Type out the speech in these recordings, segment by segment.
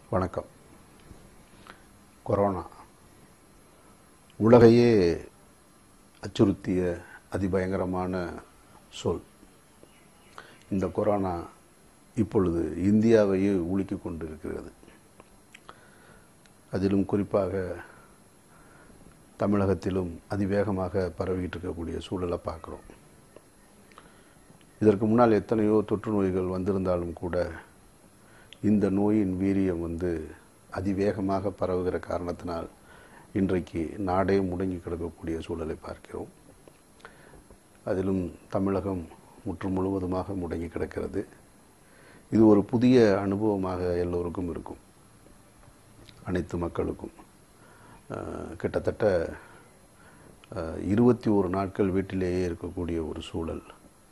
வணக்கம் கொரோனா உலகையே அச்சுறுத்திய அதிபயங்கரமான சொல் இந்த கொரோனா இப்பொழுது இந்தியாவையே உலுக்கி கொண்டு இருக்கிறது அதிலும் குறிப்பாக தமிழகத்திலும் அதிவேகமாக பரவிக்கிட்டு இருக்கக்கூடிய சூழலை பார்க்குறோம் இதற்கு முன்னால் எத்தனையோ தொற்று நோய்கள் வந்திருந்தாலும் கூட இந்த நோயின் வீரியம் வந்து அதிவேகமாக பரவுகிற காரணத்தினால் இன்றைக்கு நாடே முடங்கி கிடக்கக்கூடிய சூழலை பார்க்கிறோம் அதிலும் தமிழகம் முற்று முழுவதுமாக முடங்கி கிடக்கிறது இது ஒரு புதிய அனுபவமாக எல்லோருக்கும் இருக்கும் அனைத்து மக்களுக்கும் அஹ், கிட்டத்தட்ட இருபத்தி ஒரு நாட்கள் வீட்டிலேயே இருக்கக்கூடிய ஒரு சூழல்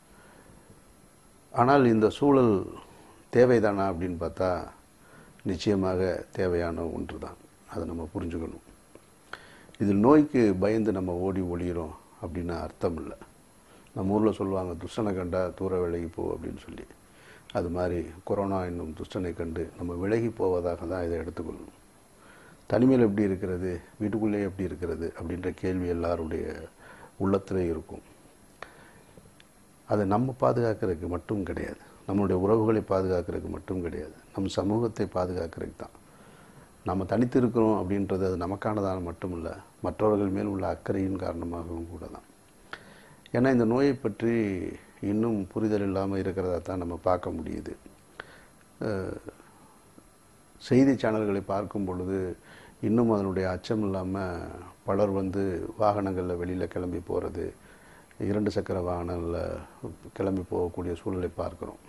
ஆனால் இந்த சூழல் தேவைதானா அப்படின்னு பார்த்தா நிச்சயமாக தேவையான ஒன்று தான் அதை நம்ம புரிஞ்சுக்கணும் இதில் நோய்க்கு பயந்து நம்ம ஓடி ஒளிகிறோம் அப்படின்னு அர்த்தம் இல்லை நம்ம ஊரில் சொல்லுவாங்க துஷ்டனை கண்டா தூர விலகி போ அப்படின்னு சொல்லி அது மாதிரி கொரோனா என்னும் துஷ்டனை கண்டு நம்ம விலகி போவதாக தான் இதை எடுத்துக்கொள்ளணும் தனிமையில் எப்படி இருக்கிறது வீட்டுக்குள்ளே எப்படி இருக்கிறது அப்படின்ற கேள்வி எல்லாருடைய உள்ளத்திலே இருக்கும் அதை நம்ம பாதுகாக்கிறதுக்கு மட்டும் கிடையாது நம்மளுடைய உறவுகளை பாதுகாக்கிறதுக்கு மட்டும் கிடையாது நம் சமூகத்தை பாதுகாக்கிறதுக்கு தான் நம்ம தனித்து இருக்கிறோம் அப்படின்றது அது நமக்கானதான மட்டும் இல்லை மற்றவர்கள் மேல் உள்ள அக்கறையின் காரணமாகவும் கூட தான் ஏன்னா இந்த நோயை பற்றி இன்னும் புரிதல் இல்லாமல் இருக்கிறதா தான் நம்ம பார்க்க முடியுது அஹ், செய்தி சேனல்களை பார்க்கும் பொழுது இன்னும் அதனுடைய அச்சம் இல்லாமல் பலர் வந்து வாகனங்களில் வெளியில் கிளம்பி போகிறது இரண்டு சக்கர வாகனங்களில் கிளம்பி போகக்கூடிய சூழலை பார்க்குறோம்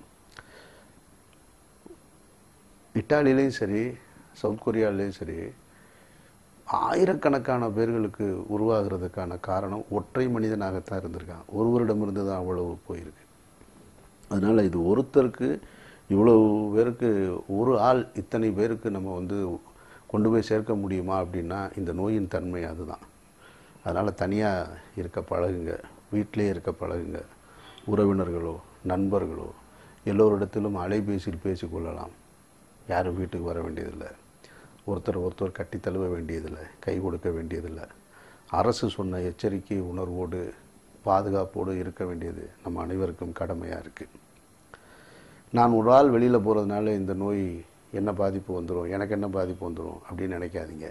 இட்டாலியிலையும் சரி சவுத் கொரியாவிலையும் சரி ஆயிரக்கணக்கான பேர்களுக்கு உருவாகிறதுக்கான காரணம் ஒற்றை மனிதனாகத்தான் இருந்திருக்கான் ஒருவரிடமிருந்து தான் அவ்வளவு போயிருக்கு அதனால் இது ஒருத்தருக்கு இவ்வளவு பேருக்கு ஒரு ஆள் இத்தனை பேருக்கு நம்ம வந்து கொண்டு போய் சேர்க்க முடியுமா அப்படின்னா இந்த நோயின் தன்மை அதுதான் அதனால் தனியாக இருக்க பழகுங்க வீட்டிலே இருக்க பழகுங்க உறவினர்களோ நண்பர்களோ எல்லோரிடத்திலும் அலைபேசியில் பேசிக்கொள்ளலாம் யாரும் வீட்டுக்கு வர வேண்டியதில்லை ஒருத்தர் ஒருத்தர் கட்டி தழுவ வேண்டியதில்லை கை கொடுக்க வேண்டியதில்லை அரசு சொன்ன எச்சரிக்கை உணர்வோடு பாதுகாப்போடு இருக்க வேண்டியது நம்ம அனைவருக்கும் கடமையாக இருக்குது நான் ஒரு ஆள் வெளியில் போகிறதுனால இந்த நோய் என்ன பாதிப்பு வந்துடும் எனக்கு என்ன பாதிப்பு வந்துடும் அப்படின்னு நினைக்காதீங்க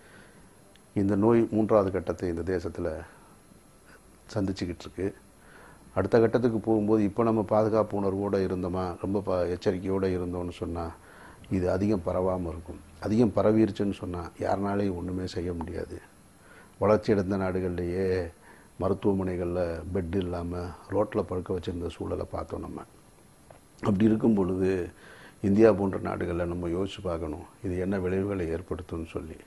இந்த நோய் மூன்றாவது கட்டத்தை இந்த தேசத்தில் சந்திச்சுக்கிட்டு இருக்கு அடுத்த கட்டத்துக்கு போகும்போது இப்போ நம்ம பாதுகாப்பு உணர்வோடு இருந்தோமா ரொம்ப ப எச்சரிக்கையோடு இருந்தோம்னு சொன்னால் இது அதிகம் பரவாமல் இருக்கும் அதிகம் பரவிருச்சுன்னு சொன்னால் யாருனாலையும் ஒன்றுமே செய்ய முடியாது வளர்ச்சி அடைந்த நாடுகள்லேயே மருத்துவமனைகளில் பெட் இல்லாமல் ரோட்டில் படுக்க வச்சுருந்த சூழலை பார்த்தோம் நம்ம அப்படி இருக்கும் பொழுது இந்தியா போன்ற நாடுகளில் நம்ம யோசித்து பார்க்கணும் இது என்ன விளைவுகளை ஏற்படுத்தும்னு சொல்லி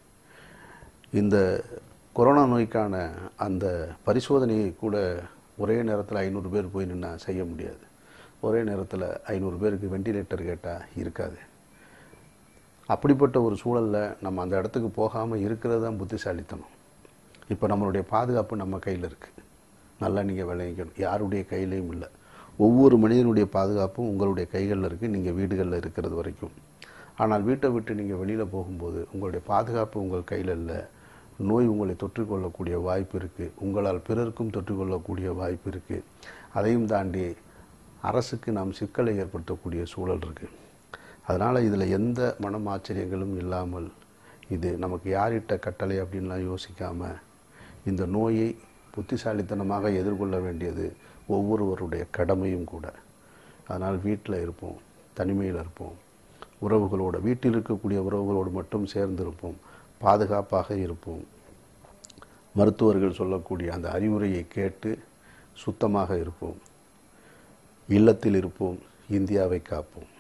இந்த கொரோனா நோய்க்கான அந்த பரிசோதனையை கூட ஒரே நேரத்தில் ஐநூறு பேர் போய் நின்னா செய்ய முடியாது ஒரே நேரத்தில் ஐநூறு பேருக்கு வெண்டிலேட்டர் கேட்டால் இருக்காது அப்படிப்பட்ட ஒரு சூழலில் நம்ம அந்த இடத்துக்கு போகாமல் இருக்கிறது தான் புத்திசாலித்தனம் இப்போ நம்மளுடைய பாதுகாப்பு நம்ம கையில் இருக்குது நல்லா நீங்கள் விளைவிக்கணும் யாருடைய கையிலையும் இல்லை ஒவ்வொரு மனிதனுடைய பாதுகாப்பும் உங்களுடைய கைகளில் இருக்குது நீங்கள் வீடுகளில் இருக்கிறது வரைக்கும் ஆனால் வீட்டை விட்டு நீங்கள் வெளியில் போகும்போது உங்களுடைய பாதுகாப்பு உங்கள் கையில் இல்லை நோய் உங்களை தொற்றிக்கொள்ளக்கூடிய வாய்ப்பு இருக்குது உங்களால் பிறருக்கும் தொற்றிக்கொள்ளக்கூடிய வாய்ப்பு இருக்குது அதையும் தாண்டி அரசுக்கு நாம் சிக்கலை ஏற்படுத்தக்கூடிய சூழல் இருக்குது அதனால் இதில் எந்த மனம் ஆச்சரியங்களும் இல்லாமல் இது நமக்கு யாரிட்ட கட்டளை அப்படின்லாம் யோசிக்காமல் இந்த நோயை புத்திசாலித்தனமாக எதிர்கொள்ள வேண்டியது ஒவ்வொருவருடைய கடமையும் கூட அதனால் வீட்டில் இருப்போம் தனிமையில் இருப்போம் உறவுகளோடு வீட்டில் இருக்கக்கூடிய உறவுகளோடு மட்டும் சேர்ந்து இருப்போம் பாதுகாப்பாக இருப்போம் மருத்துவர்கள் சொல்லக்கூடிய அந்த அறிவுரையை கேட்டு சுத்தமாக இருப்போம் இல்லத்தில் இருப்போம் இந்தியாவை காப்போம்